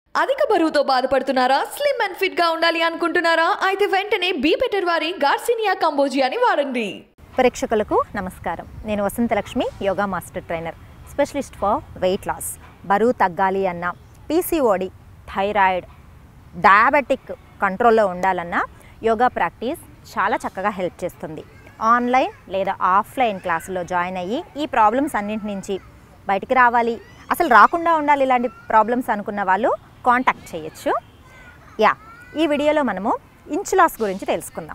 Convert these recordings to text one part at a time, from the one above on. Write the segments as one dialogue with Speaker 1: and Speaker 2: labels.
Speaker 1: అధిక బరువుతో బాధపడుతున్నారా స్లిమ్ అండ్ ఫిట్ గా ఉండాలి అనుకుంటున్నారా అయితే వెంటనే బీ బెటర్ వారి గార్సినియా కంబోజియాని వాడండి
Speaker 2: ప్రేక్షకులకు నమస్కారం నేను Vasanthalakshmi yoga master trainer specialist for weight loss బరువు తగ్గాలి అన్న పీసీఓడి థైరాయిడ్ డయాబెటిక్ కంట్రోల్లో ఉండాలన్నా యోగా ప్రాక్టీస్ చాలా చక్కగా హెల్ప్ చేస్తుంది ఆన్లైన్ లేదా ఆఫ్లైన్ క్లాసులో జాయిన్ అయ్యి ఈ ప్రాబ్లమ్స్ అన్నింటి నుంచి బయటికి రావాలి అసలు రాకుండా ఉండాలి ఇలాంటి ప్రాబ్లమ్స్ అనుకున్న వాళ్ళు కాంటాక్ట్ చేయొచ్చు యా ఈ వీడియోలో మనము ఇంచ్ లాస్ గురించి తెలుసుకుందాం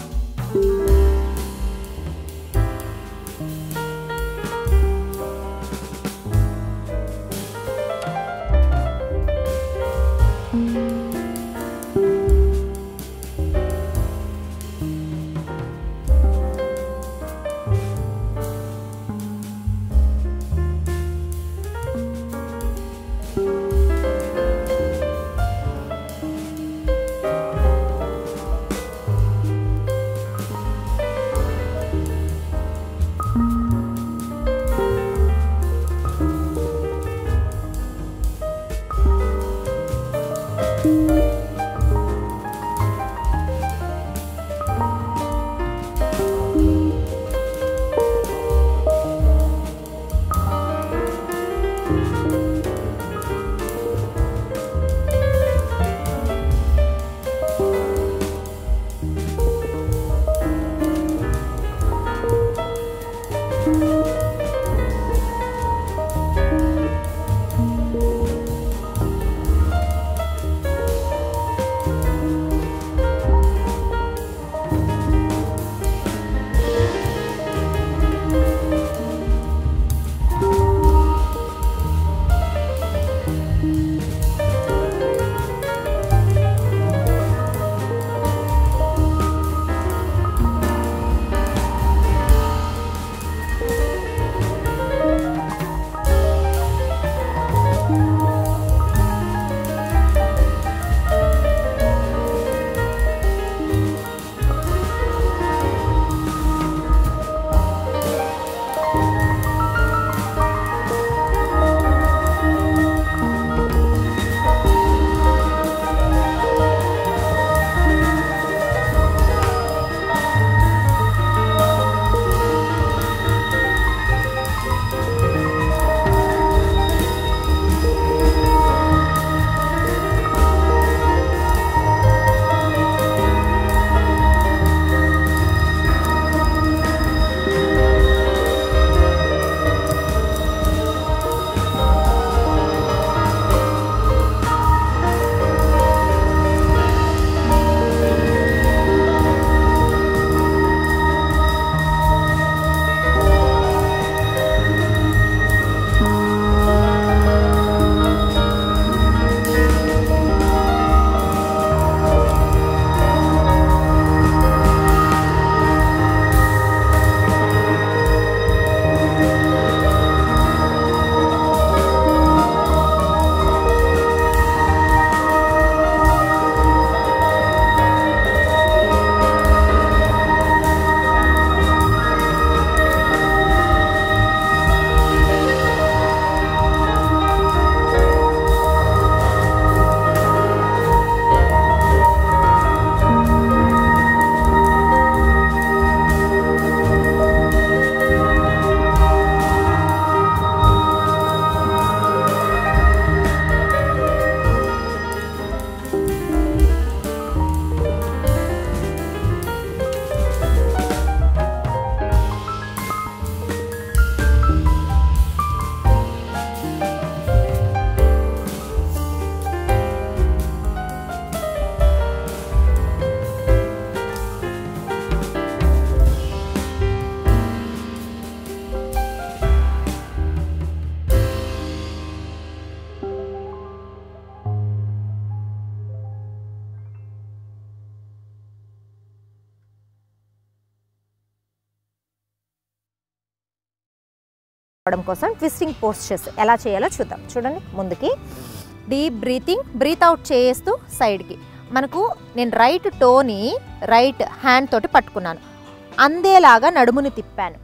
Speaker 2: అవడం కోసం ట్విస్టింగ్ పోస్చర్స్ ఎలా చేయాలో చూద్దాం చూడండి ముందుకి డీప్ బ్రీతింగ్ బ్రీత్ అవుట్ చేస్తూ సైడ్కి మనకు నేను రైట్ టోని రైట్ హ్యాండ్ తోటి పట్టుకున్నాను అందేలాగా నడుముని తిప్పాను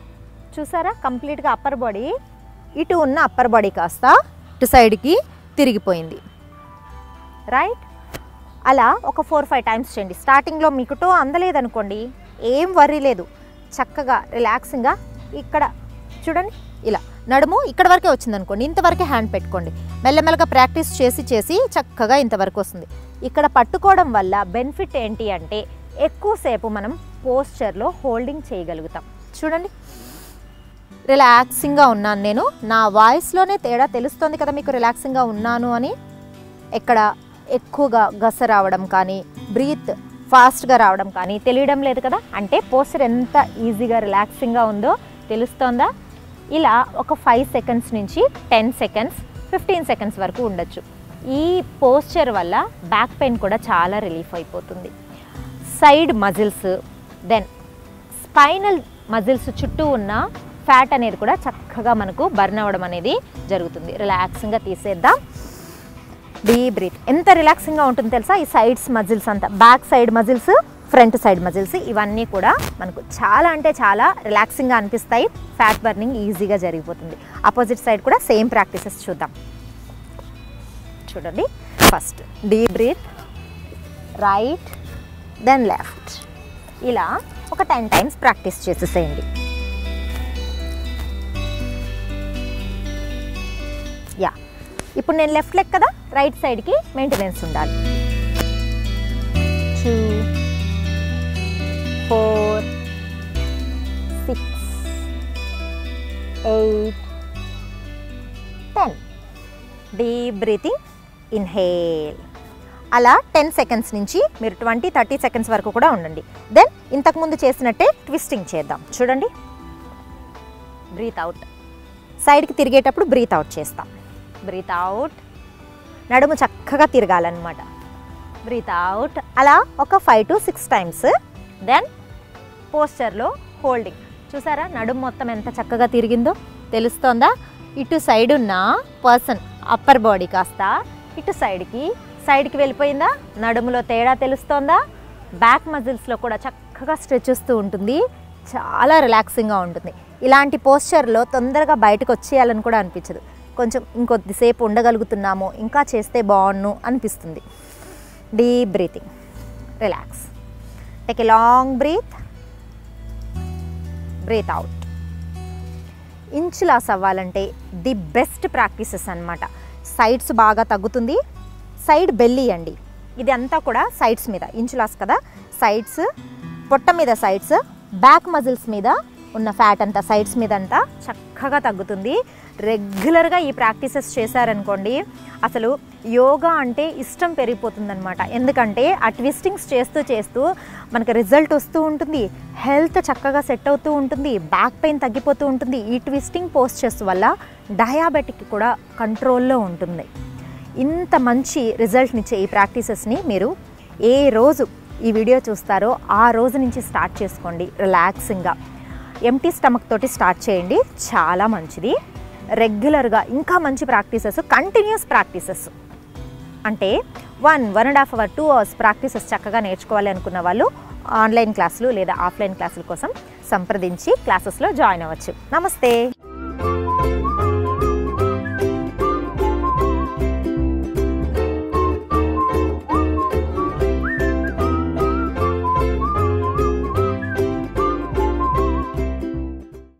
Speaker 2: చూసారా కంప్లీట్గా అప్పర్ బాడీ ఇటు ఉన్న అప్పర్ బాడీ కాస్త ఇటు సైడ్కి తిరిగిపోయింది రైట్ అలా ఒక ఫోర్ ఫైవ్ టైమ్స్ చేయండి స్టార్టింగ్లో మీకు టో అందలేదనుకోండి ఏం వర్రీ లేదు చక్కగా రిలాక్సింగ్గా ఇక్కడ చూడండి ఇలా నడుము ఇక్కడ వరకే వచ్చింది అనుకోండి ఇంతవరకే హ్యాండ్ పెట్టుకోండి మెల్లమెల్లగా ప్రాక్టీస్ చేసి చేసి చక్కగా ఇంతవరకు వస్తుంది ఇక్కడ పట్టుకోవడం వల్ల బెనిఫిట్ ఏంటి అంటే ఎక్కువసేపు మనం పోస్చర్లో హోల్డింగ్ చేయగలుగుతాం చూడండి రిలాక్సింగ్గా ఉన్నాను నేను నా వాయిస్లోనే తేడా తెలుస్తుంది కదా మీకు రిలాక్సింగ్గా ఉన్నాను అని ఎక్కడ ఎక్కువగా గస రావడం కానీ బ్రీత్ ఫాస్ట్గా రావడం కానీ తెలియడం లేదు కదా అంటే పోస్చర్ ఎంత ఈజీగా రిలాక్సింగ్గా ఉందో తెలుస్తోందా ఇలా ఒక ఫైవ్ సెకండ్స్ నుంచి టెన్ సెకండ్స్ ఫిఫ్టీన్ సెకండ్స్ వరకు ఉండొచ్చు ఈ పోస్చర్ వల్ల బ్యాక్ పెయిన్ కూడా చాలా రిలీఫ్ అయిపోతుంది side muscles then spinal muscles చుట్టూ ఉన్న ఫ్యాట్ అనేది కూడా చక్కగా మనకు బర్న్ అవ్వడం అనేది జరుగుతుంది రిలాక్సింగ్గా తీసేద్దాం డీప్ బ్రీత్ ఎంత రిలాక్సింగ్గా ఉంటుంది తెలుసా ఈ సైడ్స్ మజిల్స్ అంతా back side muscles front side muscles ఇవన్నీ కూడా మనకు చాలా అంటే చాలా రిలాక్సింగ్గా అనిపిస్తాయి ఫ్యాట్ బర్నింగ్ ఈజీగా జరిగిపోతుంది ఆపోజిట్ సైడ్ కూడా సేమ్ ప్రాక్టీసెస్ చూద్దాం చూడండి first deep breath right then left ఇలా ఒక టెన్ టైమ్స్ ప్రాక్టీస్ చేసేసేయండి యా ఇప్పుడు నేను లెఫ్ట్ లెగ్ కదా రైట్ సైడ్కి మెయింటెనెన్స్ ఉండాలి two four six eight ten deep breathing inhale అలా టెన్ సెకండ్స్ నుంచి మీరు ట్వంటీ థర్టీ సెకండ్స్ వరకు కూడా ఉండండి దెన్ ఇంతకుముందు చేసినట్టే ట్విస్టింగ్ చేద్దాం చూడండి బ్రీత్ అవుట్ సైడ్కి తిరిగేటప్పుడు బ్రీత్ అవుట్ చేస్తాం బ్రీత్ అవుట్ నడుము చక్కగా తిరగాలన్నమాట బ్రీత్ అవుట్ అలా ఒక five to six times then పోస్చర్లో హోల్డింగ్ చూసారా నడుము మొత్తం ఎంత చక్కగా తిరిగిందో తెలుస్తోందా ఇటు సైడ్ ఉన్న పర్సన్ అప్పర్ బాడీ కాస్త ఇటు సైడ్కి సైడ్కి వెళ్ళిపోయిందా నడుములో తేడా తెలుస్తోందా బ్యాక్ మజిల్స్లో కూడా చక్కగా స్ట్రెచ్ వస్తూ ఉంటుంది చాలా రిలాక్సింగ్గా ఉంటుంది ఇలాంటి పోస్చర్లో తొందరగా బయటకు వచ్చేయాలని కూడా అనిపించదు కొంచెం ఇంకొద్దిసేపు ఉండగలుగుతున్నాము ఇంకా చేస్తే బాగున్ను అనిపిస్తుంది deep breathing relax take a long breath breath out inch loss అవ్వాలంటే ది బెస్ట్ ప్రాక్టీసెస్ అన్నమాట సైడ్స్ బాగా తగ్గుతుంది సైడ్ బెల్లి అండి ఇది అంతా కూడా సైడ్స్ మీద ఇంచు లాస్ కదా సైడ్స్ పొట్ట మీద సైడ్స్ బ్యాక్ మజిల్స్ మీద ఉన్న ఫ్యాట్ అంతా సైడ్స్ మీద అంతా చక్కగా తగ్గుతుంది రెగ్యులర్గా ఈ ప్రాక్టీసెస్ చేశారనుకోండి అసలు యోగా అంటే ఇష్టం పెరిగిపోతుందన్నమాట ఎందుకంటే ఆ ట్విస్టింగ్స్ చేస్తూ చేస్తూ మనకు రిజల్ట్ వస్తూ ఉంటుంది హెల్త్ చక్కగా సెట్ అవుతూ ఉంటుంది బ్యాక్ పెయిన్ తగ్గిపోతూ ఉంటుంది ఈ ట్విస్టింగ్ పోస్చర్స్ వల్ల డయాబెటిక్ కూడా కంట్రోల్లో ఉంటుంది ఇంత మంచి రిజల్ట్నిచ్చే ఈ ప్రాక్టీసెస్ని మీరు ఏ రోజు ఈ వీడియో చూస్తారో ఆ రోజు నుంచి స్టార్ట్ చేసుకోండి రిలాక్సింగ్గా ఎంటీ స్టమక్ తోటి స్టార్ట్ చేయండి చాలా మంచిది రెగ్యులర్గా ఇంకా మంచి ప్రాక్టీసెస్ కంటిన్యూస్ ప్రాక్టీసెస్ అంటే one one and half hour two hours practices చక్కగా నేర్చుకోవాలి అనుకున్న వాళ్ళు ఆన్లైన్ క్లాసులు లేదా ఆఫ్లైన్ క్లాసుల కోసం సంప్రదించి క్లాసెస్లో జాయిన్ అవ్వచ్చు నమస్తే